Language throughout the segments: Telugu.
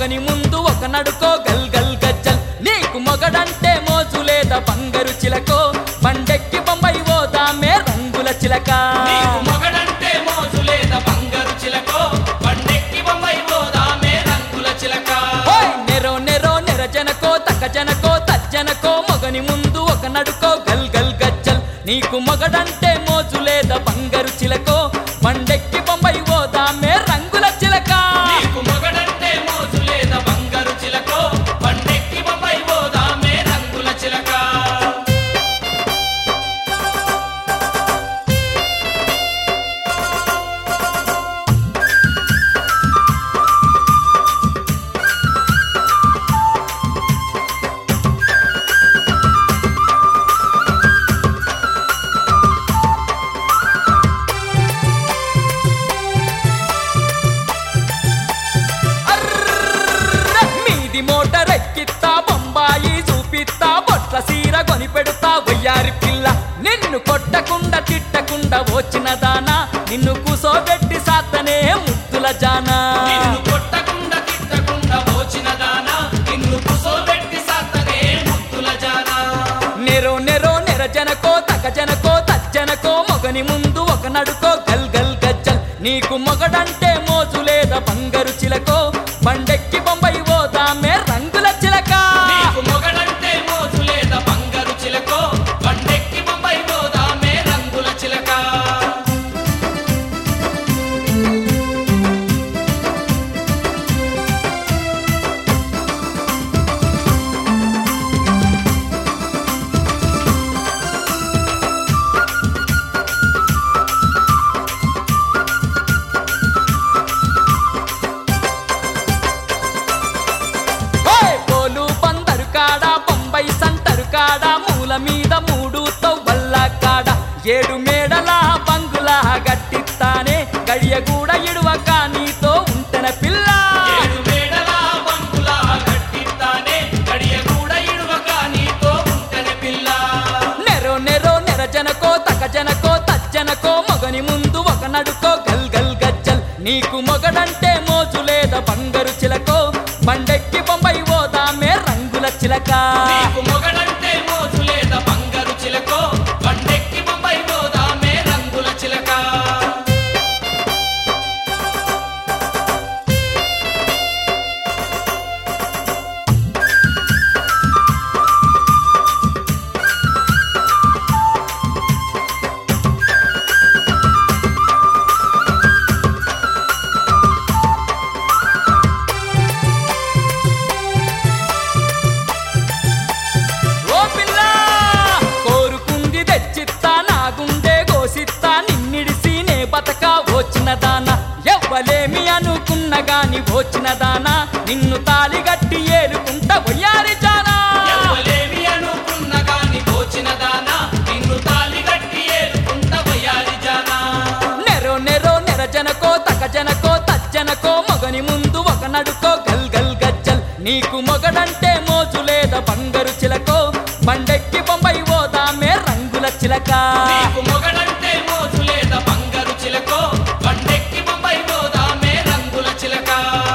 మొగని ముందు ఒక నడుకో గల్ గల్ గజ్జల్ నీకు మొగడంటే మోజు లేదా బంగారు చిలకో బండెక్కి బొంబాయి పోదామే రంగుల చిలక నీకు మొగడంటే మోజు లేదా బంగారు చిలకో బండెక్కి బొంబాయి పోదామే రంగుల చిలక ఓయ్ నెరో నెరో నెరజనకో తక్కజనకో తజ్జనకో మొగని ముందు ఒక నడుకో గల్ గల్ గజ్జల్ నీకు మొగడంటే మోజు లేదా బంగారు చిలకో బండెక్కి బొంబాయి పోదామే రంగుల చిలక నీకు మొగడంటే మోజు లేదా బంగారు చిలకో బండెక్కి బొంబాయి పోదామే రంగుల చిలక అర్ర! మీది మోటార్ ఎక్కిత్తా బొంబాయి చూపిత్తా బొట్ల సీర కొని పెడతా వయ్యారి పిల్ల నిన్ను కొట్టకుండా తిట్టకుండా వచ్చిన దానా నిన్ను కూసోబెట్టి సాతనే ముద్దుల జానా నిన్ను కొట్టకుండా తిట్టకుండా పోచిన దానా నిన్ను కుసోబెట్టి సాత్తనే ముద్దుల జానా నెరో నెరో నెరజనకో తకజనకో తజ్జనకో మొగని ముందు ఒక నడుకో గల్ గల్ గజ్జల్ నీకు మొగడంటే మోజు లేదా బంగారు చిలకో బండెక్కి బొంబాయి పోదామే రంగుల చిలక నీకు మొగడంటే మోజు లేదా బంగారు చిలకో బండెక్కి బొంబాయి పోదామే రంగుల చిలక ఓయ్ పోలు బందరు కాడ బొంబాయి సంటరు కాడ మూల మీద మూడు తవ్వల్ల కాడ ఏడు మేడల బంగులా గట్టిస్తానే గడియ కూడా ఇడువక నీతో ఉంటన పిల్ల ఏడు మేడల బంకుల గట్టిస్తానే గడియ కూడా ఇడువక నీతో ఉంటెనే పిల్ల నెరో నెరో నెరజనకో తకజనకో తజ్జనకో మొగని ముందు ఒక నడుకో గల్ గల్ గజ్జల్ నీకు మొగడంటే మోజు లేదా బంగారు చిలకో బండెక్కి బొంబాయి పోదామే రంగుల చిలక నీకు మొగడంటే మోజు లేదా బంగారు చిలకో బండెక్కి బొంబాయి పోదామే రంగుల చిలక ఓ పిల్ల కోరుకుంది తెచ్చిత్తా నా గుండె గోసిత్తా నిన్నిడిసి నే బతక వచ్చిన దానా ఎవ్వలేమి అనుకున్న గాని వచ్చిన దానా నిన్ను తాలిగట్టి ఏలుకుంటా వయ్యారి జానా ఎవలేమి అనుకున్న గాని దోచిన దానా నిన్ను తాలి గట్టి ఏరుకుంట వయ్యారి జానా నెరో నెరో నెరజనకో తకజనకో తజ్జనకో మొగని ముందు ఒక నడుకో గల్ గల్ గజ్జల్ నీకు మొగడంటే మోజు లేదా బంగారు చిలకో బండెక్కి బొంబాయి పోదామే రంగుల చిలక నీకు మొగడంటే మోజు లేదా బంగారు చిలకో బండెక్కి బొంబాయి పోదామే రంగుల చిలక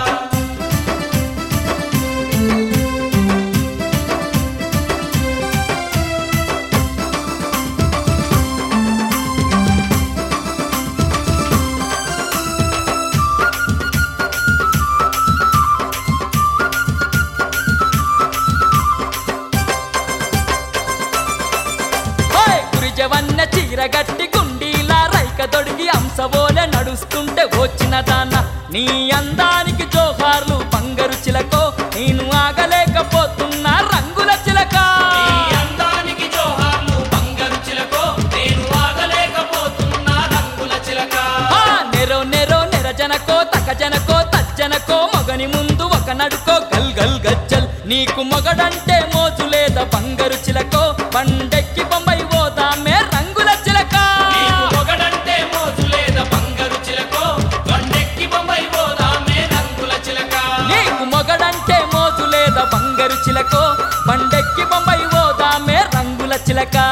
ఓయ్ గురిజవన్న చీరగట్టి గుండీలా రైక దొడిగి అంశవోలే నడుస్తుంటే వచ్చిన దాన్న నీ అందానికి జోహార్లు బంగారు చిలకో నేను ఆగలేకపోతున్నా రంగుల చిలక నీ అందానికి జోహార్లు బంగారు చిలకో నేను ఆగలేకపోతున్నా రంగుల చిలక ఆ నెరో నెరో నెరజనకో తకజనకో తజ్జనకో మొగని ముందు ఒక నడుకో గల్ గల్ గజ్జల్ నీకు మొగడంటే మోజు లేదా బంగారు చిలకో బండెక్కి బొంబాయి పోదామే రంగుల చిలక నీకు మొగడంటే మోజు లేదా బంగారు చిలకో బండెక్కి బొంబాయి పోదామే రంగుల చిలక నీకు మొగడంటే మోజు లేదా బంగారు చిలకో బండెక్కి బొంబాయి పోదామే రంగుల చిలక